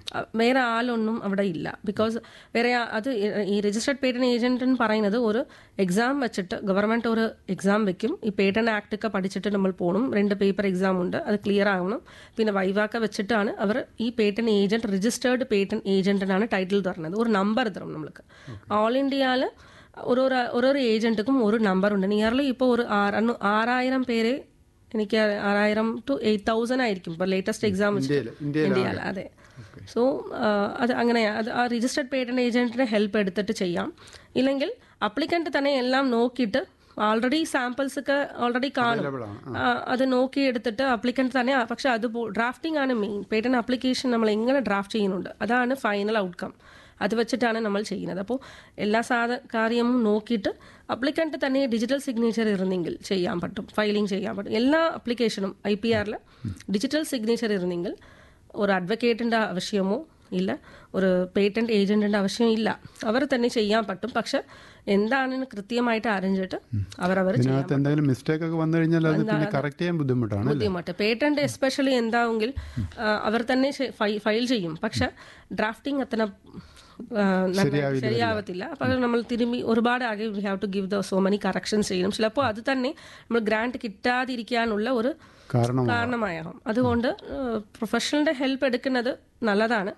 അഹ് വേറെ ആളൊന്നും അവിടെ ഇല്ല ബിക്കോസ് വേറെ ആ- അത് ഈ രജിസ്റ്റർഡ് പേറ്റന്റ് ഏജന്റ് എന്ന് പറയുന്നത് ഒരു എക്സാം വെച്ചിട്ട് ഗവൺമെന്റ് ഒരു എക്സാം വെക്കും ഈ പേറ്റന്റ് ആക്ട് ഒക്കെ പഠിച്ചിട്ട് നമ്മൾ പോകണം രണ്ട് പേപ്പർ എക്സാം ഉണ്ട് അത് ക്ലിയർ ആവണം പിന്നെ വൈവാക്ക വെച്ചിട്ടാണ് അവർ ഈ പേറ്റന്റ് ഏജന്റ് രജിസ്റ്റേർഡ് പേറ്റന്റ് ഏജന്റിനാണ് ടൈറ്റിൽ തരുന്നത് ഒരു നമ്പർ തരും നമ്മൾക്ക് ഓൾ ഇന്ത്യയിൽ ഒരു ഒരു ഓരോരോ ഏജന്റുക്കും ഒരു നമ്പർ ഉണ്ട് നിയർലി ഇപ്പോൾ ഒരു ആറ് ആറായിരം പേരെ എനിക്ക് ആറായിരം ടു എയ്റ്റ് തൗസൻഡ് ആയിരിക്കും ഇപ്പോൾ ലേറ്റസ്റ്റ് എക്സാം ഇന്ത്യയിൽ ഇന്ത്യയിൽ ഇന്ത്യയിൽ അതെ സോ അത് അങ്ങനെയാണ് അത് ആ രജിസ്റ്റർഡ് പേറ്റന്റ് ഏജന്റിന്റെ ഹെൽപ്പ് എടുത്തിട്ട് ചെയ്യാം ഇല്ലെങ്കിൽ അപ്ലിക്കന്റ് തന്നെ എല്ലാം നോക്കിയിട്ട് ആൾറെഡി സാമ്പിൾസ് ഒക്കെ ഓൾറെഡി കാണും Available ആണ്. ആ, അത് നോക്കി എടുത്തിട്ട് അപ്ലിക്കന്റ് തന്നെ പക്ഷെ അത് ഡ്രാഫ്റ്റിംഗ് ആണ് മെയിൻ പേറ്റന്റ് അപ്ലിക്കേഷൻ നമ്മൾ എങ്ങനെ ഡ്രാഫ്റ്റ് ചെയ്യുന്നുണ്ട് അതാണ് ഫൈനൽ ഔട്ട്കം അത് വെച്ചിട്ടാണ് നമ്മൾ ചെയ്യുന്നത് അപ്പോൾ എല്ലാ സാധ കാര്യവും നോക്കിയിട്ട് അപ്ലിക്കന്റ് തന്നെ ഡിജിറ്റൽ സിഗ്നേച്ചർ ഇരുന്നെങ്കിൽ ചെയ്യാൻ പറ്റും ഫയലിംഗ് ചെയ്യാൻ പറ്റും എല്ലാ അപ്ലിക്കേഷനും ഐ പി ആറിൽ ഡിജിറ്റൽ സിഗ്നേച്ചർ ഇരുന്നെങ്കിൽ ഒരു അഡ്വക്കേറ്റിൻ്റെ ആവശ്യമോ ഇല്ല ഒരു പേറ്റന്റ് ഏജന്റിന്റെ ആവശ്യം ഇല്ല അവർ തന്നെ ചെയ്യാൻ പറ്റും പക്ഷെ എന്താണെന്ന് കൃത്യമായിട്ട് അറിഞ്ഞിട്ട് അവരവർ ചെയ്യാൻ ഇതിനകത്ത് എന്തെങ്കിലും മിസ്റ്റേക്ക് ഒക്കെ വന്നു കഴിഞ്ഞാൽ അത് പിന്നെ കറക്റ്റ് ചെയ്യാൻ ബുദ്ധിമുട്ടാണ് അല്ലേ ബുദ്ധിമുട്ട് പേറ്റന്റ് എസ്പെഷ്യലി എന്താവെങ്കിൽ ആ, അവർ തന്നെ ഫയൽ ചെയ്യും പക്ഷെ ഡ്രാഫ്റ്റിംഗ് അത്ര ആ, നന്നായി ശരിയാവത്തില്ല അപ്പോൾ നമ്മൾ തിരുമ്പി ഒരുപാട് ആകെ we have to give the so many corrections ചെയ്യണം ചിലപ്പോൾ അത് തന്നെ നമ്മൾ ഗ്രാന്റ് കിട്ടാതിരിക്കാനുള്ള ഒരു കാരണം കാരണമാകും അതുകൊണ്ട് പ്രൊഫഷണലിന്റെ ഹെൽപ്പ് എടുക്കുന്നത് നല്ലതാണ്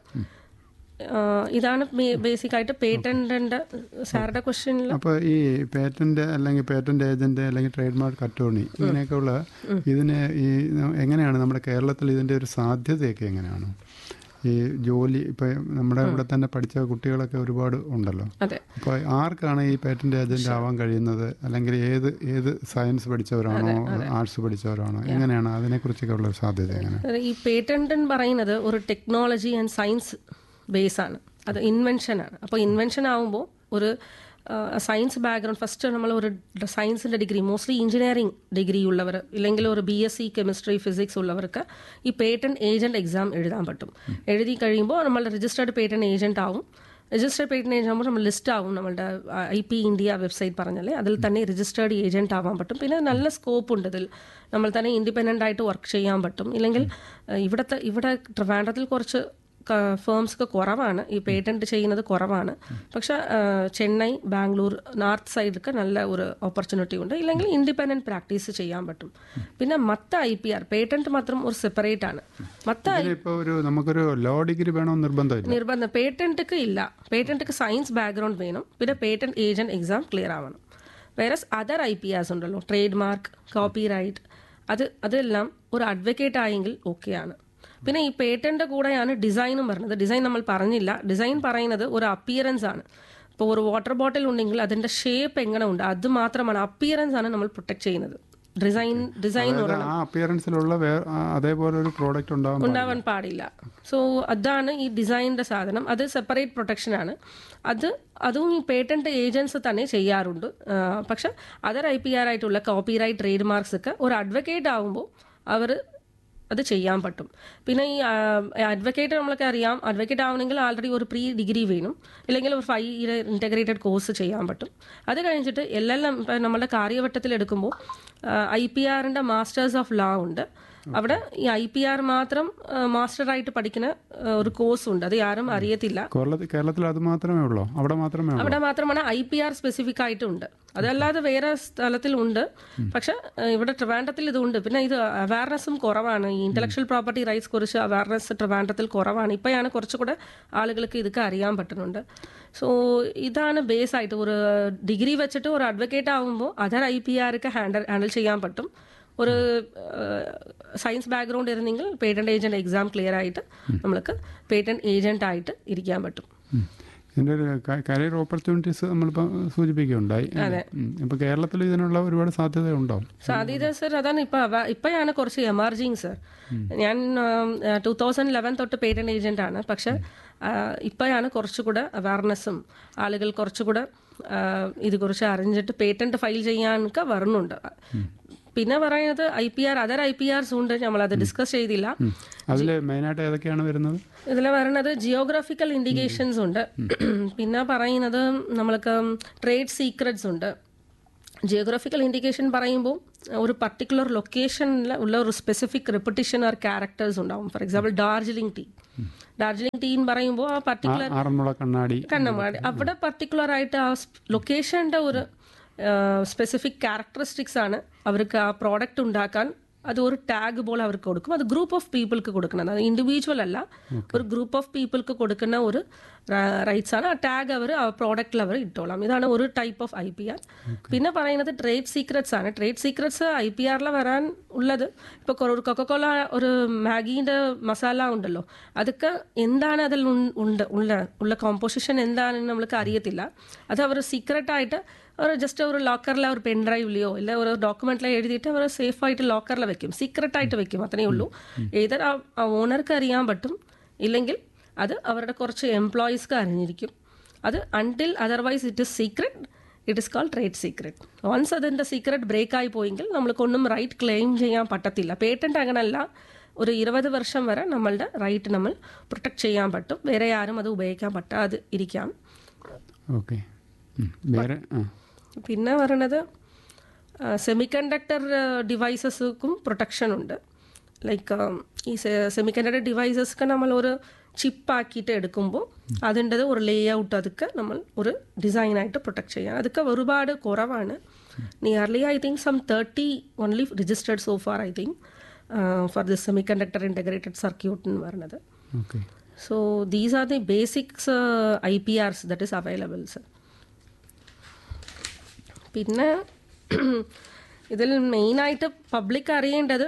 ആ, ഇതാണ് ബേസിക് ആയിട്ട് പേറ്റന്റിന്റെ സാറുടെ ക്വസ്റ്റ്യനിൽ അപ്പോൾ ഈ പേറ്റന്റ് അല്ലെങ്കിൽ പേറ്റന്റ് ഏജന്റ് അല്ലെങ്കിൽ ട്രേഡ് മാർക്ക് അറ്റോർണി ഇങ്ങനെയൊക്കെയുള്ള ഇതിന് ഈ എങ്ങനെയാണ് നമ്മുടെ കേരളത്തിൽ ഇതിന്റെ ഒരു സാധ്യതയൊക്കെ എങ്ങനെയാണ് ഈ ജോലി ഇപ്പൊ നമ്മുടെ ഇവിടെ തന്നെ പഠിച്ച കുട്ടികളൊക്കെ ഒരുപാട് ഉണ്ടല്ലോ അതെ അപ്പോൾ ആർക്കാണ് ഈ പേറ്റന്റ് ഏജന്റ് ആവാൻ കഴിയുന്നത് അല്ലെങ്കിൽ ഏത് ഏത് സയൻസ് പഠിച്ചവരാണോ ആർട്സ് പഠിച്ചവരാണോ എങ്ങനെയാണ് അതിനെക്കുറിച്ചൊക്കെ ഉള്ള ഒരു സാധ്യത എങ്ങനെ ഈ പേറ്റന്റ് എന്ന് പറയുന്നത് ഒരു ടെക്നോളജി ആൻഡ് സയൻസ് ബേസ് ആണ് അത് ഇൻവെൻഷൻ ആണ് അപ്പോൾ ഇൻവെൻഷൻ ആവുമ്പോൾ ഒരു സയൻസ് ബാക്ക്ഗ്രൗണ്ട് ഫസ്റ്റ് നമ്മൾ ഒരു സയൻസിൻ്റെ ഡിഗ്രി മോസ്റ്റ്ലി എഞ്ചിനീയറിംഗ് ഡിഗ്രി ഉള്ളവർ ഇല്ലെങ്കിൽ ഒരു B S C chemistry physics ഉള്ളവർക്ക് ഈ പേറ്റന്റ് ഏജന്റ് എക്സാം എഴുതാൻ പറ്റും എഴുതി കഴിയുമ്പോൾ നമ്മൾ രജിസ്റ്റേർഡ് പേറ്റന്റ് ഏജന്റ് ആവും രജിസ്റ്റേർഡ് പേറ്റന്റ് ഏജന്റ് ആകുമ്പോൾ നമ്മൾ ലിസ്റ്റ് ആവും നമ്മളുടെ ഐ പി ഇന്ത്യ വെബ്സൈറ്റ് പറഞ്ഞാലേ അതിൽ തന്നെ രജിസ്റ്റേർഡ് ഏജന്റ് ആവാൻ പറ്റും പിന്നെ നല്ല സ്കോപ്പ് ഉണ്ട് ഇതിൽ നമ്മൾ തന്നെ ഇൻഡിപെൻഡൻ്റ് ആയിട്ട് വർക്ക് ചെയ്യാൻ പറ്റും ഇല്ലെങ്കിൽ ആ, ഇവിടുത്തെ ഇവിടെ ട്രിവാൻഡ്രത്തിൽ കുറച്ച് ഫേംസ് ഒക്കെ കുറവാണ് ഈ പേറ്റന്റ് ചെയ്യുന്നത് കുറവാണ് പക്ഷെ ആ, ചെന്നൈ ബാംഗ്ലൂർ നോർത്ത് സൈഡൊക്കെ നല്ല ഒരു ഓപ്പർച്യൂണിറ്റി ഉണ്ട് ഇല്ലെങ്കിൽ ഇൻഡിപെൻഡന്റ് പ്രാക്ടീസ് ചെയ്യാൻ പറ്റും പിന്നെ മത്ത ഐ പി ആർ പേറ്റന്റ് മാത്രം ഒരു സെപ്പറേറ്റ് ആണ് മത്ത ഇതിലിപ്പോൾ ഒരു നമുക്കൊരു ലോ ഡിഗ്രി വേണമെന്ന് നിർബന്ധമില്ല നിർബന്ധം പേറ്റന്റ്ക്ക് ഇല്ല പേറ്റന്റ്ക്ക് സയൻസ് ബാക്ക്ഗ്രൗണ്ട് വേണം പിന്നെ പേറ്റന്റ് ഏജന്റ് എക്സാം ക്ലിയർ ആവണം വേറെ അതർ ഐ പി ആർസ് ഉണ്ടല്ലോ ട്രേഡ് മാർക്ക് കോപ്പി റൈറ്റ് അത് അതെല്ലാം ഒരു അഡ്വക്കേറ്റ് ആയെങ്കിൽ ഓക്കെയാണ് പിന്നെ ഈ പേറ്റന്റ് കൂടെയാണ് ഡിസൈനും പറഞ്ഞത് ഡിസൈൻ നമ്മൾ പറഞ്ഞില്ല ഡിസൈൻ പറയുന്നത് ഒരു അപ്പിയറൻസ് ആണ് ഇപ്പോൾ ഒരു വാട്ടർ ബോട്ടിൽ ഉണ്ടെങ്കിൽ അതിന്റെ ഷേപ്പ് എങ്ങനെ ഉണ്ട് അത് മാത്രമാണ് അപ്പിയറൻസ് ആണ് നമ്മൾ പ്രൊട്ടക്ട് ചെയ്യുന്നത് ഡിസൈൻ ഡിസൈൻ അതായത് ആ അപ്പിയറൻസിലുള്ള വേ- ആ അതേപോലെ ഒരു പ്രോഡക്റ്റ് ഉണ്ടാവാൻ പാടില്ല. ഉണ്ടാവാൻ പാടില്ല സോ അതാണ് ഈ ഡിസൈനിന്റെ സാധനം അത് സെപ്പറേറ്റ് പ്രൊട്ടക്ഷൻ ആണ് അത് അതും ഈ പേറ്റന്റ് ഏജൻസ് തന്നെ ചെയ്യാറുണ്ട് ആ, പക്ഷെ അതർ ഐ പി ആർ ആയിട്ടുള്ള കോപ്പി റൈറ്റ് ട്രേഡ് മാർക്സ് ഒക്കെ ഒരു അഡ്വക്കേറ്റ് ആകുമ്പോൾ അവർ അത് ചെയ്യാൻ പറ്റും പിന്നെ ഈ അഡ്വക്കേറ്റ് നമ്മളൊക്കെ അറിയാം അഡ്വക്കേറ്റ് ആവണമെങ്കിൽ ആൾറെഡി ഒരു പ്രീ ഡിഗ്രി വേണം ഇല്ലെങ്കിൽ ഒരു ഫൈവ് ഇയർ ഇൻറ്റഗ്രേറ്റഡ് കോഴ്സ് ചെയ്യാൻ പറ്റും അത് കഴിഞ്ഞിട്ട് എൽ എൽ എം ഇപ്പം നമ്മുടെ കാര്യവട്ടത്തിൽ എടുക്കുമ്പോൾ ഐ പി ആറിൻ്റെ മാസ്റ്റേഴ്സ് ഓഫ് ലോ ഉണ്ട് അവിടെ ഈ ഐ പി ആർ മാത്രം മാസ്റ്ററായിട്ട് പഠിക്കുന്ന ആ, ഒരു കോഴ്സ് ഉണ്ട് അത് ആരും അറിയത്തില്ല കേരളത്തിൽ കേരളത്തിൽ അത് മാത്രമേ ഉള്ളൂ അവിടെ മാത്രമേ ഉള്ളൂ അവിടെ മാത്രമാണ് ഐ പി ആർ സ്പെസിഫിക് ആയിട്ടുണ്ട് അതല്ലാതെ വേറെ സ്ഥലത്തിലുണ്ട് പക്ഷെ ആ, ഇവിടെ ട്രിവാൻഡ്രത്തിൽ ഇതുണ്ട് പിന്നെ ഇത് അവയർനെസ്സും കുറവാണ് ഈ ഇന്റലക്ച്വൽ പ്രോപ്പർട്ടി റൈറ്റ്സ് കുറിച്ച് അവയർനെസ് ട്രിവാൻഡ്രത്തിൽ കുറവാണ് ഇപ്പോഴാണ് കുറച്ചുകൂടെ ആളുകൾക്ക് ഇതൊക്കെ അറിയാൻ പറ്റുന്നുണ്ട് സോ ഇതാണ് ബേസ് ആയിട്ട് ഒരു ഡിഗ്രി വെച്ചിട്ട് ഒരു അഡ്വക്കേറ്റ് ആകുമ്പോൾ അതർ ഐ പി ആർക്ക് ഹാൻഡിൽ ഹാൻഡിൽ ചെയ്യാൻ പറ്റും ഒരു സയൻസ് ബാക്ക്ഗ്രൗണ്ട് ഇരുന്നെങ്കിൽ പേറ്റന്റ് ഏജന്റ് എക്സാം ക്ലിയർ ആയിട്ട് നമ്മൾക്ക് പേറ്റന്റ് ഏജന്റ് ആയിട്ട് ഇരിക്കാൻ പറ്റും ഉം. ഇതിന്റെ ഒരു കരിയർ ഓപ്പർച്യൂണിറ്റീസ് നമ്മളിപ്പോൾ സൂചിപ്പിക്കുകയുണ്ടായി ഇപ്പൊ കേരളത്തിൽ ഇതിനുള്ള ഒരുപാട് സാധ്യത ഉണ്ടാവും സാധ്യത സർ അതാണ് ഇപ്പൊ അവ- ഇപ്പോഴാണ് കുറച്ച് എമർജിങ് സർ ഞാൻ ടൂ തൗസൻഡ് ലെവൻ തൊട്ട് പേറ്റന്റ് ഏജന്റ് ആണ് പക്ഷെ ഇപ്പോഴാണ് കുറച്ചുകൂടെ അവയർനെസ്സും ആളുകൾ കുറച്ചുകൂടെ ആ, ഇതുകുറിച്ച് അറിഞ്ഞിട്ട് പേറ്റന്റ് ഫയൽ ചെയ്യാനൊക്കെ വരുന്നുണ്ട് പിന്നെ പറയുന്നത് I P R other I P Rs ഉണ്ട് നമ്മളത് ഡിസ്കസ് ചെയ്തില്ല അതിൽ മെയിനായിട്ട് ഏതൊക്കെയാണ് വരുന്നത് ഇതിൽ പറയുന്നത് ജിയോഗ്രാഫിക്കൽ ഇൻഡിക്കേഷൻസ് ഉണ്ട് പിന്നെ പറയുന്നത് നമ്മൾക്ക് ട്രേഡ് സീക്രട്സ് ഉണ്ട് ജിയോഗ്രാഫിക്കൽ ഇൻഡിക്കേഷൻ പറയുമ്പോൾ ഒരു പർട്ടിക്കുലർ ലൊക്കേഷനിൽ ഉള്ള ഒരു സ്പെസിഫിക് റെപ്പറ്റീഷൻ ഓർ ക്യാരക്ടേഴ്സ് ഉണ്ടാവും for example Darjeeling tea Darjeeling tea എന്ന് പറയുമ്പോൾ ആ പർട്ടിക്കുലർ ആറന്മുള കണ്ണാടി കണ്ണമാടി അവിടെ പർട്ടിക്കുലർ ആയിട്ട് ആ ലൊക്കേഷൻ്റെ ഒരു സ്പെസിഫിക് ക്യാരക്ടറിസ്റ്റിക്സ് ആണ് അവർക്ക് ആ പ്രോഡക്റ്റ് ഉണ്ടാക്കാൻ അത് ഒരു ടാഗ് പോലെ അവർക്ക് കൊടുക്കും അത് ഗ്രൂപ്പ് ഓഫ് പീപ്പിൾക്ക് കൊടുക്കണം അത് ഇൻഡിവിജ്വൽ അല്ല ഒരു ഗ്രൂപ്പ് ഓഫ് പീപ്പിൾക്ക് കൊടുക്കുന്ന ഒരു റൈറ്റ്സ് ആണ് ആ ടാഗ് അവർ ആ പ്രോഡക്റ്റിൽ അവർ ഇട്ടോളാം ഇതാണ് ഒരു type of I P R പിന്നെ പറയുന്നത് ട്രേഡ് സീക്രറ്റ്സ് ആണ് ട്രേഡ് സീക്രറ്റ്സ് ഐ പി ആറിൽ വരാൻ ഉള്ളത് ഇപ്പോൾ ഒരു കൊക്കക്കോള ഒരു മാഗീൻ്റെ മസാല ഉണ്ടല്ലോ അതൊക്കെ എന്താണ് അതിൽ ഉൺ- ഉണ്ട് ഉള്ള ഉള്ള കോമ്പോസിഷൻ എന്താണെന്ന് നമ്മൾക്ക് അറിയത്തില്ല അത് അവർ സീക്രട്ടായിട്ട് അവർ ജസ്റ്റ് ഒരു ലോക്കറിൽ ഒരു പെൻ ഡ്രൈവിലെയോ ഇല്ല ഒരു ഡോക്യുമെന്റിലോ എഴുതിയിട്ട് അവർ സേഫ് ആയിട്ട് ലോക്കറിൽ വെക്കും സീക്രട്ട് ആയിട്ട് വെക്കും അത്രയേ ഉള്ളൂ ഏതൊരു ആ ഓണർക്ക് അറിയാൻ പറ്റും ഇല്ലെങ്കിൽ അത് അവരുടെ കുറച്ച് എംപ്ലോയീസ്ക്ക് അറിഞ്ഞിരിക്കും അത് until otherwise it is secret it is call trade secret once അതിൻ്റെ സീക്രട്ട് ബ്രേക്ക് ആയി പോയെങ്കിൽ നമ്മൾക്കൊന്നും റൈറ്റ് ക്ലെയിം ചെയ്യാൻ പറ്റത്തില്ല പേറ്റന്റ് അങ്ങനല്ല ഒരു ഇരുപത് വർഷം വരെ നമ്മളുടെ റൈറ്റ് നമ്മൾ പ്രൊട്ടക്ട് ചെയ്യാൻ പറ്റും വേറെ ആരും അത് ഉപയോഗിക്കാൻ പറ്റാതെ ഇരിക്കാം ഓക്കെ വേറെ ആ പിന്നെ പറയണത് സെമി കണ്ടക്ടർ ഡിവൈസസ്ക്കും പ്രൊട്ടക്ഷൻ ഉണ്ട് ലൈക്ക് ഈ സെമി കണ്ടക്ടർ ഡിവൈസസ്ക്ക് നമ്മൾ ഒരു ചിപ്പാക്കിയിട്ട് എടുക്കുമ്പോൾ അതിൻ്റെ ഒരു ലേ ഔട്ട് അതൊക്കെ നമ്മൾ ഒരു ഡിസൈനായിട്ട് പ്രൊട്ടക്ട് ചെയ്യാം അതൊക്കെ ഒരുപാട് കുറവാണ് nearly I think some thirty only registered so far I think for the semiconductor integrated circuit എന്ന് പറയുന്നത് okay so these are the basics I P Rs that is available sir പിന്നെ ഇതിൽ മെയിനായിട്ട് public അറിയേണ്ടത്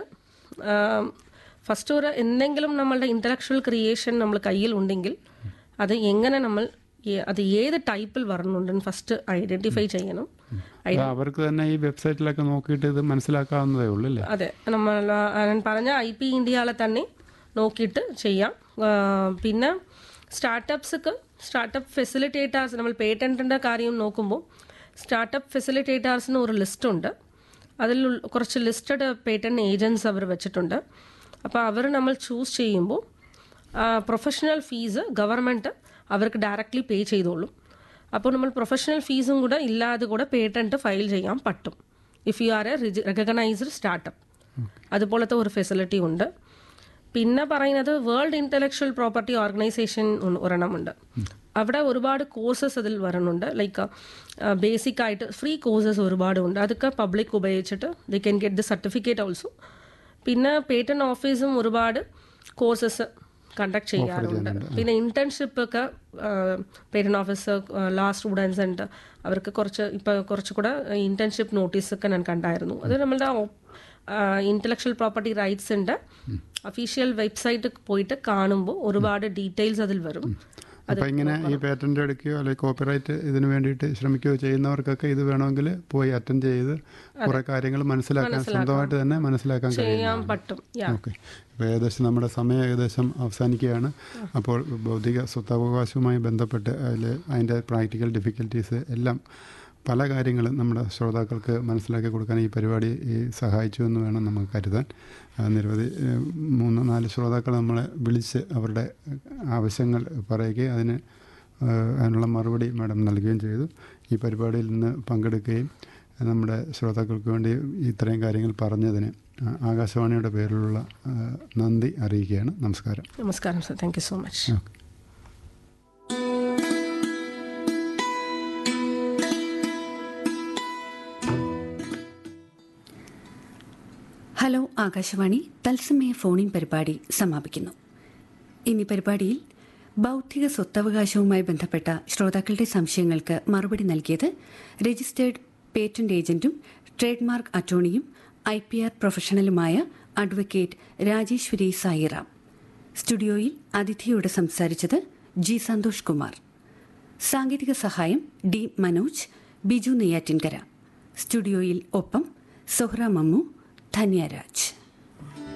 first ഒരു എന്തെങ്കിലും നമ്മളുടെ intellectual creation നമ്മൾ കയ്യിലുണ്ടെങ്കിൽ അത് എങ്ങനെ നമ്മൾ ഏ- അത് ഏത് ടൈപ്പിൽ വരണുണ്ടെന്ന് ഫസ്റ്റ് ഐഡൻറ്റിഫൈ ചെയ്യണം അത് അവർക്ക് തന്നെ ഈ വെബ്സൈറ്റിലൊക്കെ നോക്കിയിട്ട് ഇത് മനസ്സിലാക്കാവുന്നതേ ഉള്ളൂ അല്ലേ അതെ നമ്മൾ ആ, ഞാൻ പറഞ്ഞ ഐ പി ഇന്ത്യയിലെ തന്നെ നോക്കിയിട്ട് ചെയ്യാം ആ, പിന്നെ സ്റ്റാർട്ടപ്പ്സൊക്കെ സ്റ്റാർട്ടപ്പ് ഫെസിലിറ്റേറ്റേഴ്സ് നമ്മൾ പേറ്റൻറ്റിൻ്റെ കാര്യം നോക്കുമ്പോൾ സ്റ്റാർട്ടപ്പ് ഫെസിലിറ്റേറ്റേഴ്സിന് ഒരു ലിസ്റ്റ് ഉണ്ട് അതിൽ ഉൾ- കുറച്ച് ലിസ്റ്റഡ് പേറ്റന്റ് ഏജൻസ് അവർ വെച്ചിട്ടുണ്ട് അപ്പോൾ അവർ നമ്മൾ ചൂസ് ചെയ്യുമ്പോൾ പ്രൊഫഷണൽ ഫീസ് ഗവൺമെൻറ് അവർക്ക് ഡയറക്റ്റ്ലി പേ ചെയ്തോളും അപ്പോൾ നമ്മൾ പ്രൊഫഷണൽ ഫീസും കൂടെ ഇല്ലാതെ കൂടെ പേറ്റന്റ് ഫയൽ ചെയ്യാൻ പറ്റും if you are a recognised startup അതുപോലത്തെ ഒരു ഫെസിലിറ്റി ഉണ്ട് പിന്നെ പറയുന്നത് വേൾഡ് ഇന്റലക്ച്വൽ പ്രോപ്പർട്ടി ഓർഗനൈസേഷൻ ഒരെണ്ണമുണ്ട് അവിടെ ഒരുപാട് കോഴ്സസ് അതിൽ വരുന്നുണ്ട് ലൈക്ക് ബേസിക് ആയിട്ട് ഫ്രീ കോഴ്സസ് ഒരുപാട് ഉണ്ട് അതൊക്കെ പബ്ലിക് ഉപയോഗിച്ചിട്ട് they can get the certificate also പിന്നെ പേറ്റന്റ് ഓഫീസും ഒരുപാട് കോഴ്സസ് കണ്ടക്ട് ചെയ്യാറുണ്ട് പിന്നെ ഇന്റേൺഷിപ്പ് ഒക്കെ പേറ്റന്റ് ഓഫീസർ ലാ സ്റ്റുഡൻസ് ഉണ്ട് അവർക്ക് കുറച്ച് ഇപ്പോൾ കുറച്ചുകൂടെ ഇന്റേൺഷിപ്പ് നോട്ടീസ് ഒക്കെ ഞാൻ കണ്ടായിരുന്നു അത് നമ്മളുടെ ഇന്റലക്ച്വൽ പ്രോപ്പർട്ടി റൈറ്റ്സിൻ്റെ അഫീഷ്യൽ വെബ്സൈറ്റ് പോയിട്ട് കാണുമ്പോൾ ഒരുപാട് ഡീറ്റെയിൽസ് അതിൽ വരും അപ്പോൾ ഇങ്ങനെ ഈ പേറ്റന്റ് എടുക്കുകയോ അല്ലെങ്കിൽ കോപ്പിറൈറ്റ് ഇതിന് വേണ്ടിയിട്ട് ശ്രമിക്കുകയോ ചെയ്യുന്നവർക്കൊക്കെ ഇത് വേണമെങ്കിൽ പോയി അറ്റൻഡ് ചെയ്ത് കുറേ കാര്യങ്ങൾ മനസ്സിലാക്കാൻ സ്വന്തമായിട്ട് തന്നെ മനസ്സിലാക്കാൻ കഴിയും ചെയ്യാൻ പറ്റും യാ ഓക്കെ ഇപ്പോൾ ഏകദേശം നമ്മുടെ സമയം ഏകദേശം അവസാനിക്കുകയാണ് അപ്പോൾ ഭൗതിക സ്വത്തവകാശവുമായി ബന്ധപ്പെട്ട് അതിൽ അതിൻ്റെ പ്രാക്ടിക്കൽ ഡിഫിക്കൽട്ടീസ് എല്ലാം പല കാര്യങ്ങളും നമ്മുടെ ശ്രോതാക്കൾക്ക് മനസ്സിലാക്കി കൊടുക്കാൻ ഈ പരിപാടി ഈ സഹായിച്ചു എന്ന് വേണം നമുക്ക് കരുതാൻ ആ, നിരവധി ഏഹ്, മൂന്ന് നാല് ശ്രോതാക്കൾ നമ്മളെ വിളിച്ച് അവരുടെ ആവശ്യങ്ങൾ പറയുകയും അതിന് ഏഹ്, അതിനുള്ള മറുപടി മാഡം നൽകുകയും ചെയ്തു ഈ പരിപാടിയിൽ നിന്ന് പങ്കെടുക്കുകയും നമ്മുടെ ശ്രോതാക്കൾക്ക് വേണ്ടി ഇത്രയും കാര്യങ്ങൾ പറഞ്ഞതിന് ആ, ആകാശവാണിയുടെ പേരിലുള്ള ആ, നന്ദി അറിയിക്കുകയാണ് നമസ്കാരം നമസ്കാരം sir thank you so much okay hello Akashvani തത്സമയ ഫോണിൻ പരിപാടി സമാപിക്കുന്നു ഇനി പരിപാടിയിൽ ബൗദ്ധിക സ്വത്തവകാശവുമായി ബന്ധപ്പെട്ട ശ്രോതാക്കളുടെ സംശയങ്ങൾക്ക് മറുപടി നൽകിയത് രജിസ്റ്റേർഡ് പേറ്റന്റ് ഏജന്റും ട്രേഡ് മാർക്ക് അറ്റോർണിയും ഐ പി ആർ പ്രൊഫഷണലുമായ അഡ്വക്കേറ്റ് രാജേശ്വരി സായിറാം സ്റ്റുഡിയോയിൽ അതിഥിയോട് സംസാരിച്ചത് ജി സന്തോഷ് കുമാർ സാങ്കേതിക സഹായം ഡി മനോജ് ബിജു നെയ്യാറ്റിൻകര സ്റ്റുഡിയോയിൽ ഒപ്പം സൊഹ്റ മമ്മു ധന്യരാജ്